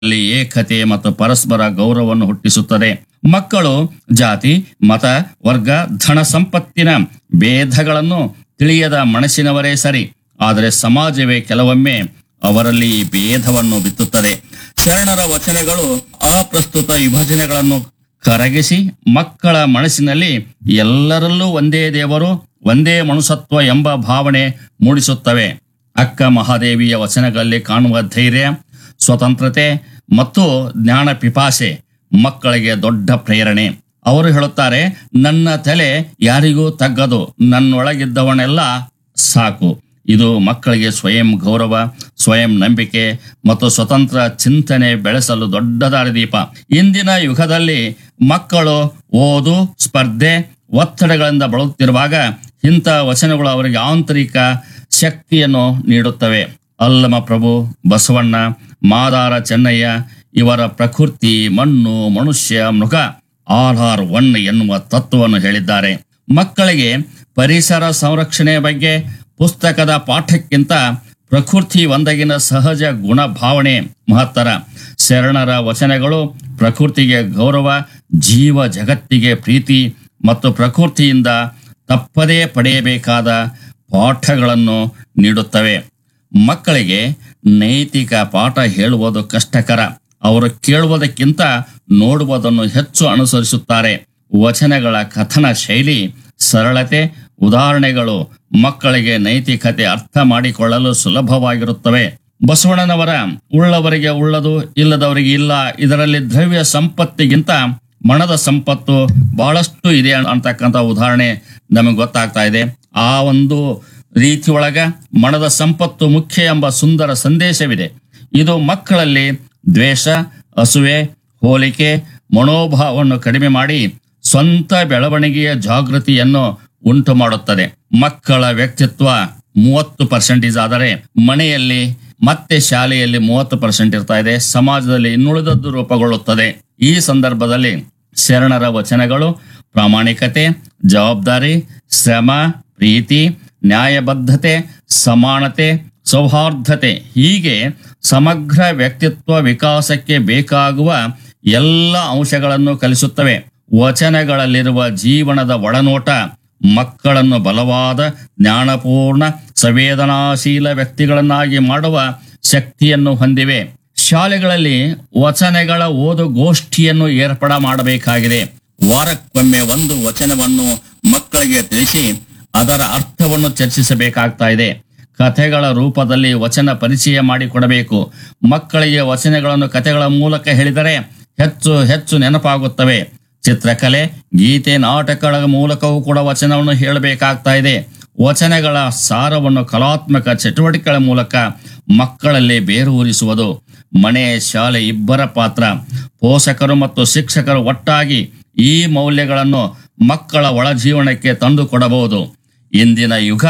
ಅಲ್ಲಿ ಏಕತೆ ಮತ್ತು ಪರಸ್ಪರ ಗೌರವವನ್ನು ಹುಟ್ಟಿಸುತ್ತದೆ ಮಕ್ಕಳು ಜಾತಿ ಮತ ವರ್ಗ ಧನ ಸಂಪತ್ತಿನ ಭೇದಗಳನ್ನು ತಿಳಿಯದ ಮನಸ್ಸಿನವರೇ ಸರಿ ಆದರೆ ಸಮಾಜವೇ ಕೆಲವೊಮ್ಮೆ ಅವರಲ್ಲಿ ಈ ಭೇದವನ್ನು ಬಿತ್ತುತ್ತದೆ ಶರಣರ ವಚನಗಳು ಅಪ್ರಸ್ತುತ ವಿಭಜನೆಗಳನ್ನು ಕರಗಿಸಿ ಮಕ್ಕಳ ಮನಸ್ಸಿನಲ್ಲಿ ಎಲ್ಲರಲ್ಲೂ ಒಂದೇ ದೇವರು ಒಂದೇ ಮನುಷ್ಯತ್ವ ಎಂಬ ಭಾವನೆ ಮೂಡಿಸುತ್ತವೆ ಅಕ್ಕ ಮಹಾದೇವಿಯ ವಚನಗಳಲ್ಲಿ ಕಾಣುವ ಧೈರ್ಯ ಸ್ವತಂತ್ರತೆ ಮತ್ತು ಜ್ಞಾನ ಪಿಪಾಸೆ ಮಕ್ಕಳಿಗೆ ದೊಡ್ಡ ಪ್ರೇರಣೆ ಅವರು ಹೇಳುತ್ತಾರೆ ನನ್ನ ತಲೆ ಯಾರಿಗೂ ತಗ್ಗದು ನನ್ನೊಳಗಿದ್ದವನೆಲ್ಲ ಸಾಕು ಇದು ಮಕ್ಕಳಿಗೆ ಸ್ವಯಂ ಗೌರವ ಸ್ವಯಂ ನಂಬಿಕೆ ಮತ್ತು ಸ್ವತಂತ್ರ ಚಿಂತನೆ ಬೆಳೆಸಲು ದೊಡ್ಡ ದಾರಿದೀಪ ಇಂದಿನ ಯುಗದಲ್ಲಿ ಮಕ್ಕಳು ಓದು ಸ್ಪರ್ಧೆ ಒತ್ತಡಗಳಿಂದ ಬಳಲುತ್ತಿರುವಾಗ ಇಂಥ ವಚನಗಳು ಅವರಿಗೆ ಆಂತರಿಕ ಶಕ್ತಿಯನ್ನು ನೀಡುತ್ತವೆ ಅಲ್ಲಮ ಪ್ರಭು ಬಸವಣ್ಣ ಮಾದಾರ ಚೆನ್ನಯ್ಯ ಇವರ ಪ್ರಕೃತಿ ಮಣ್ಣು ಮನುಷ್ಯ ಮೃಗ ಆಲ್ ಆರ್ ಒನ್ ಎನ್ನುವ ತತ್ವವನ್ನು ಹೇಳಿದ್ದಾರೆ ಮಕ್ಕಳಿಗೆ ಪರಿಸರ ಸಂರಕ್ಷಣೆ ಬಗ್ಗೆ ಪುಸ್ತಕದ ಪಾಠಕ್ಕಿಂತ ಪ್ರಕೃತಿ ಒಂದಗಿನ ಸಹಜ ಗುಣ ಭಾವನೆ ಮಹತ್ತರ ಶರಣರ ವಚನಗಳು ಪ್ರಕೃತಿಗೆ ಗೌರವ ಜೀವ ಜಗತ್ತಿಗೆ ಪ್ರೀತಿ ಮತ್ತು ಪ್ರಕೃತಿಯಿಂದ ತಪ್ಪದೇ ಪಡೆಯಬೇಕಾದ ಪಾಠಗಳನ್ನು ನೀಡುತ್ತವೆ ಮಕ್ಕಳಿಗೆ ನೈತಿಕ ಪಾಠ ಹೇಳುವುದು ಕಷ್ಟಕರ ಅವರು ಕೇಳುವುದಕ್ಕಿಂತ ನೋಡುವುದನ್ನು ಹೆಚ್ಚು ಅನುಸರಿಸುತ್ತಾರೆ ವಚನಗಳ ಕಥನ ಶೈಲಿ ಸರಳತೆ ಉದಾಹರಣೆಗಳು ಮಕ್ಕಳಿಗೆ ನೈತಿಕತೆ ಅರ್ಥ ಮಾಡಿಕೊಳ್ಳಲು ಸುಲಭವಾಗಿರುತ್ತವೆ ಬಸವಣ್ಣನವರ ಉಳ್ಳವರಿಗೆ ಉಳ್ಳದು ಇಲ್ಲದವರಿಗೆ ಇಲ್ಲ ಇದರಲ್ಲಿ ದ್ರವ್ಯ ಸಂಪತ್ತಿಗಿಂತ ಮನದ ಸಂಪತ್ತು ಬಹಳಷ್ಟು ಇದೆ ಅಂತಕ್ಕಂಥ ಉದಾಹರಣೆ ನಮಗೆ ಗೊತ್ತಾಗ್ತಾ ಇದೆ ಆ ಒಂದು ರೀತಿಯೊಳಗ ಮನದ ಸಂಪತ್ತು ಮುಖ್ಯ ಎಂಬ ಸುಂದರ ಸಂದೇಶವಿದೆ ಇದು ಮಕ್ಕಳಲ್ಲಿ ದ್ವೇಷ ಅಸುವೆ ಹೋಲಿಕೆ ಮನೋಭಾವವನ್ನು ಕಡಿಮೆ ಮಾಡಿ ಸ್ವಂತ ಬೆಳವಣಿಗೆಯ ಜಾಗೃತಿಯನ್ನು ಉಂಟು ಮಾಡುತ್ತದೆ ಮಕ್ಕಳ ವ್ಯಕ್ತಿತ್ವ ಮೂವತ್ತು ಪರ್ಸೆಂಟೇಜ್ ಆದರೆ ಮನೆಯಲ್ಲಿ ಮತ್ತೆ ಶಾಲೆಯಲ್ಲಿ ಮೂವತ್ತು ಪರ್ಸೆಂಟ್ ಇರ್ತಾ ಇದೆ ಸಮಾಜದಲ್ಲಿ ಇನ್ನುಳಿದದ್ದು ರೂಪುಗೊಳ್ಳುತ್ತದೆ ಈ ಸಂದರ್ಭದಲ್ಲಿ ಶರಣರ ವಚನಗಳು ಪ್ರಾಮಾಣಿಕತೆ ಜವಾಬ್ದಾರಿ ಶ್ರಮ ಪ್ರೀತಿ ನ್ಯಾಯಬದ್ಧತೆ ಸಮಾನತೆ ಸೌಹಾರ್ದತೆ ಹೀಗೆ ಸಮಗ್ರ ವ್ಯಕ್ತಿತ್ವ ವಿಕಾಸಕ್ಕೆ ಬೇಕಾಗುವ ಎಲ್ಲ ಅಂಶಗಳನ್ನು ಕಲಿಸುತ್ತವೆ ವಚನಗಳಲ್ಲಿರುವ ಜೀವನದ ಒಳನೋಟ ಮಕ್ಕಳನ್ನು ಬಲವಾದ ಜ್ಞಾನಪೂರ್ಣ ಸಂವೇದನಾಶೀಲ ವ್ಯಕ್ತಿಗಳನ್ನಾಗಿ ಮಾಡುವ ಶಕ್ತಿಯನ್ನು ಹೊಂದಿವೆ ಶಾಲೆಗಳಲ್ಲಿ ವಚನಗಳ ಓದು ಗೋಷ್ಠಿಯನ್ನು ಏರ್ಪಡ ಮಾಡಬೇಕಾಗಿದೆ ವಾರಕ್ಕೊಮ್ಮೆ ಒಂದು ವಚನವನ್ನು ಮಕ್ಕಳಿಗೆ ತಿಳಿಸಿ ಅದರ ಅರ್ಥವನ್ನು ಚರ್ಚಿಸಬೇಕಾಗ್ತಾ ಇದೆ ಕಥೆಗಳ ರೂಪದಲ್ಲಿ ವಚನ ಪರಿಚಯ ಮಾಡಿಕೊಡಬೇಕು ಮಕ್ಕಳಿಗೆ ವಚನಗಳನ್ನು ಕಥೆಗಳ ಮೂಲಕ ಹೇಳಿದರೆ ಹೆಚ್ಚು ಹೆಚ್ಚು ನೆನಪಾಗುತ್ತವೆ ಚಿತ್ರಕಲೆ ಗೀತೆ ನಾಟಕಗಳ ಮೂಲಕವೂ ಕೂಡ ವಚನವನ್ನು ಹೇಳಬೇಕಾಗ್ತಾ ಇದೆ ವಚನಗಳ ಸಾರವನ್ನು ಕಲಾತ್ಮಕ ಚಟುವಟಿಕೆಗಳ ಮೂಲಕ ಮಕ್ಕಳಲ್ಲಿ ಬೇರೂರಿಸುವುದು ಮನೆ ಶಾಲೆ ಇಬ್ಬರ ಪಾತ್ರ ಪೋಷಕರು ಮತ್ತು ಶಿಕ್ಷಕರು ಒಟ್ಟಾಗಿ ಈ ಮೌಲ್ಯಗಳನ್ನು ಮಕ್ಕಳ ಒಳ ಜೀವನಕ್ಕೆ ತಂದು ಕೊಡಬಹುದು ಇಂದಿನ ಯುಗ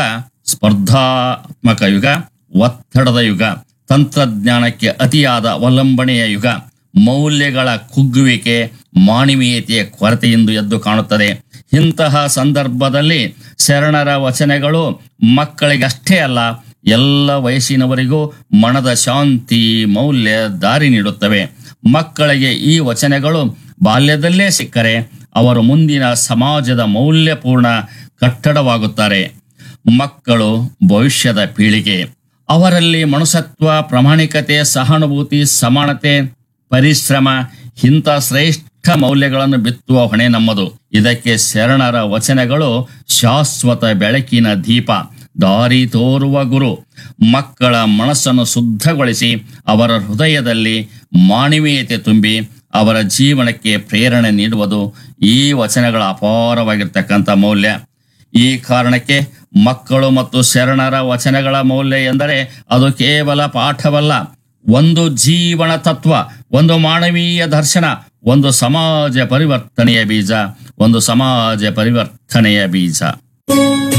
ಸ್ಪರ್ಧಾತ್ಮಕ ಯುಗ ಒತ್ತಡದ ಯುಗ ತಂತ್ರಜ್ಞಾನಕ್ಕೆ ಅತಿಯಾದ ಅವಲಂಬನೆಯ ಯುಗ ಮೌಲ್ಯಗಳ ಕುಗ್ಗುವಿಕೆ ಮಾನವೀಯತೆಯ ಕೊರತೆಯಿಂದ ಎದ್ದು ಕಾಣುತ್ತದೆ ಇಂತಹ ಸಂದರ್ಭದಲ್ಲಿ ಶರಣರ ವಚನಗಳು ಮಕ್ಕಳಿಗಷ್ಟೇ ಅಲ್ಲ ಎಲ್ಲ ವಯಸ್ಸಿನವರಿಗೂ ಮನದ ಶಾಂತಿ ಮೌಲ್ಯ ದಾರಿ ನೀಡುತ್ತವೆ ಮಕ್ಕಳಿಗೆ ಈ ವಚನಗಳು ಬಾಲ್ಯದಲ್ಲೇ ಸಿಕ್ಕರೆ ಅವರು ಮುಂದಿನ ಸಮಾಜದ ಮೌಲ್ಯಪೂರ್ಣ ಕಟ್ಟಡವಾಗುತ್ತಾರೆ ಮಕ್ಕಳು ಭವಿಷ್ಯದ ಪೀಳಿಗೆ ಅವರಲ್ಲಿ ಮನುಷ್ಯತ್ವ ಪ್ರಾಮಾಣಿಕತೆ ಸಹಾನುಭೂತಿ ಸಮಾನತೆ ಪರಿಶ್ರಮ ಇಂಥ ಶ್ರೇಷ್ಠ ಮೌಲ್ಯಗಳನ್ನು ಬಿತ್ತುವ ಹೊಣೆ ನಮ್ಮದು ಇದಕ್ಕೆ ಶರಣರ ವಚನಗಳು ಶಾಶ್ವತ ಬೆಳಕಿನ ದೀಪ ದಾರಿ ತೋರುವ ಗುರು ಮಕ್ಕಳ ಮನಸ್ಸನ್ನು ಶುದ್ಧಗೊಳಿಸಿ ಅವರ ಹೃದಯದಲ್ಲಿ ಮಾನವೀಯತೆ ತುಂಬಿ ಅವರ ಜೀವನಕ್ಕೆ ಪ್ರೇರಣೆ ನೀಡುವುದು ಈ ವಚನಗಳ ಅಪಾರವಾಗಿರ್ತಕ್ಕಂಥ ಮೌಲ್ಯ ಈ ಕಾರಣಕ್ಕೆ ಮಕ್ಕಳು ಮತ್ತು ಶರಣರ ವಚನಗಳ ಮೌಲ್ಯ ಎಂದರೆ ಅದು ಕೇವಲ ಪಾಠವಲ್ಲ ಒಂದು ಜೀವನ ತತ್ವ ಒಂದು ಮಾನವೀಯ ದರ್ಶನ ಒಂದು ಸಮಾಜ ಪರಿವರ್ತನೆಯ ಬೀಜ ಒಂದು ಸಮಾಜ ಪರಿವರ್ತನೆಯ ಬೀಜ